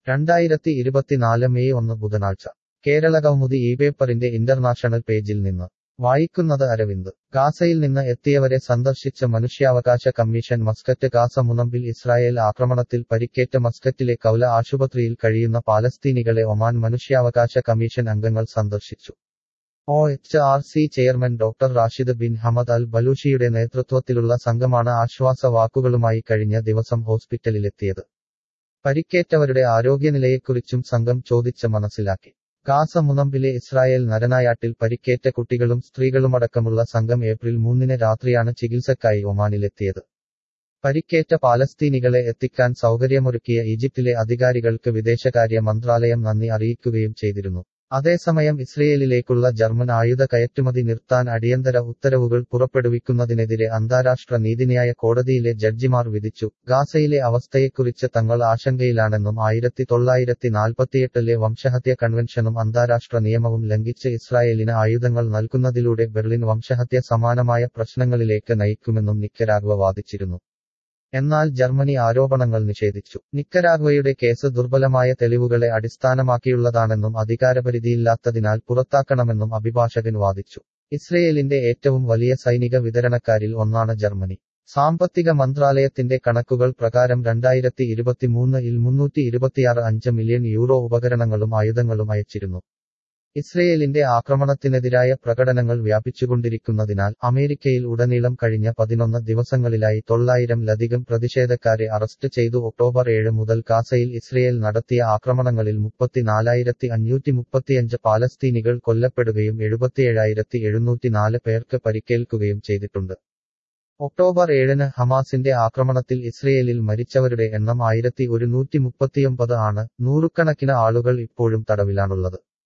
രണ്ടായിരത്തി ഇരുപത്തിനാല് മെയ് ഒന്ന് ബുധനാഴ്ച കേരളകൗമുദി ഈ പേപ്പറിന്റെ ഇന്റർനാഷണൽ പേജിൽ നിന്ന് വായിക്കുന്നത് അരവിന്ദ് ഗാസയിൽ നിന്ന് എത്തിയവരെ സന്ദർശിച്ച മനുഷ്യാവകാശ കമ്മീഷൻ മസ്കറ്റ് ഗാസ മുനമ്പിൽ ഇസ്രായേൽ ആക്രമണത്തിൽ പരിക്കേറ്റ മസ്കറ്റിലെ കൗല ആശുപത്രിയിൽ കഴിയുന്ന പാലസ്തീനികളെ ഒമാൻ മനുഷ്യാവകാശ കമ്മീഷൻ അംഗങ്ങൾ സന്ദർശിച്ചു O H R C chairman doctor Rashid bin Hamad al ബലൂഷിയുടെ നേതൃത്വത്തിലുള്ള സംഘമാണ് ആശ്വാസ വാക്കുകളുമായി കഴിഞ്ഞ ദിവസം ഹോസ്പിറ്റലിലെത്തിയത് പരിക്കേറ്റവരുടെ ആരോഗ്യനിലയെക്കുറിച്ചും സംഘം ചോദിച്ച് മനസ്സിലാക്കി ഗാസ മുനമ്പിലെ ഇസ്രായേൽ നരനായാട്ടിൽ പരിക്കേറ്റ കുട്ടികളും സ്ത്രീകളുമടക്കമുള്ള സംഘം ഏപ്രിൽ മൂന്നിന് രാത്രിയാണ് ചികിത്സക്കായി ഒമാനിലെത്തിയത് പരിക്കേറ്റ പാലസ്തീനികളെ എത്തിക്കാൻ സൗകര്യമൊരുക്കിയ ഈജിപ്തിലെ അധികാരികൾക്ക് വിദേശകാര്യ മന്ത്രാലയം നന്ദി അറിയിക്കുകയും ചെയ്തിരുന്നു അതേസമയം ഇസ്രയേലിലേക്കുള്ള ജർമ്മൻ ആയുധ കയറ്റുമതി നിർത്താൻ അടിയന്തര ഉത്തരവുകൾ പുറപ്പെടുവിക്കുന്നതിനെതിരെ അന്താരാഷ്ട്ര നീതിന്യായ കോടതിയിലെ ജഡ്ജിമാർ വിധിച്ചു ഗാസയിലെ അവസ്ഥയെക്കുറിച്ച് തങ്ങൾ ആശങ്കയിലാണെന്നും ആയിരത്തി തൊള്ളായിരത്തി നാൽപ്പത്തിയെട്ടിലെ വംശഹത്യ കൺവെൻഷനും അന്താരാഷ്ട്ര നിയമവും ലംഘിച്ച് ഇസ്രായേലിന് ആയുധങ്ങൾ നൽകുന്നതിലൂടെ ബെർലിൻ വംശഹത്യ സമാനമായ പ്രശ്നങ്ങളിലേക്ക് നയിക്കുമെന്നും നിക്കരാഗ്വ വാദിച്ചിരുന്നു എന്നാൽ ജർമ്മനി ആരോപണങ്ങൾ നിഷേധിച്ചു നിക്കരാഗ്വയുടെ കേസ് ദുർബലമായ തെളിവുകളെ അടിസ്ഥാനമാക്കിയുള്ളതാണെന്നും അധികാരപരിധിയില്ലാത്തതിനാൽ പുറത്താക്കണമെന്നും അഭിഭാഷകൻ വാദിച്ചു ഇസ്രയേലിന്റെ ഏറ്റവും വലിയ സൈനിക വിതരണക്കാരിൽ ഒന്നാണ് ജർമ്മനി സാമ്പത്തിക മന്ത്രാലയത്തിന്റെ കണക്കുകൾ പ്രകാരം രണ്ടായിരത്തി ഇരുപത്തിമൂന്നിൽ മുന്നൂറ്റി ഇരുപത്തിയാറ് അഞ്ച് മില്യൺ യൂറോ ഉപകരണങ്ങളും ആയുധങ്ങളും അയച്ചിരുന്നു ഇസ്രയേലിന്റെ ആക്രമണത്തിനെതിരായ പ്രകടനങ്ങൾ വ്യാപിച്ചുകൊണ്ടിരിക്കുന്നതിനാൽ അമേരിക്കയിൽ ഉടനീളം കഴിഞ്ഞ പതിനൊന്ന് ദിവസങ്ങളിലായി തൊള്ളായിരംലധികം പ്രതിഷേധക്കാരെ അറസ്റ്റ് ചെയ്തു ഒക്ടോബർ ഏഴ് മുതൽ ഗാസയിൽ ഇസ്രയേൽ നടത്തിയ ആക്രമണങ്ങളിൽ മുപ്പത്തിനാലായിരത്തി അഞ്ഞൂറ്റി മുപ്പത്തിയഞ്ച് പാലസ്തീനികൾ കൊല്ലപ്പെടുകയും എഴുപത്തിയേഴായിരത്തി എഴുന്നൂറ്റിനാല് പേർക്ക് പരിക്കേൽക്കുകയും ചെയ്തിട്ടുണ്ട് ഒക്ടോബർ ഏഴിന് ഹമാസിന്റെ ആക്രമണത്തിൽ ഇസ്രയേലിൽ മരിച്ചവരുടെ എണ്ണം ആയിരത്തി ഒരുന്നൂറ്റി മുപ്പത്തിയൊമ്പത് ആണ് നൂറുകണക്കിന് ആളുകൾ ഇപ്പോഴും തടവിലാണുള്ളത്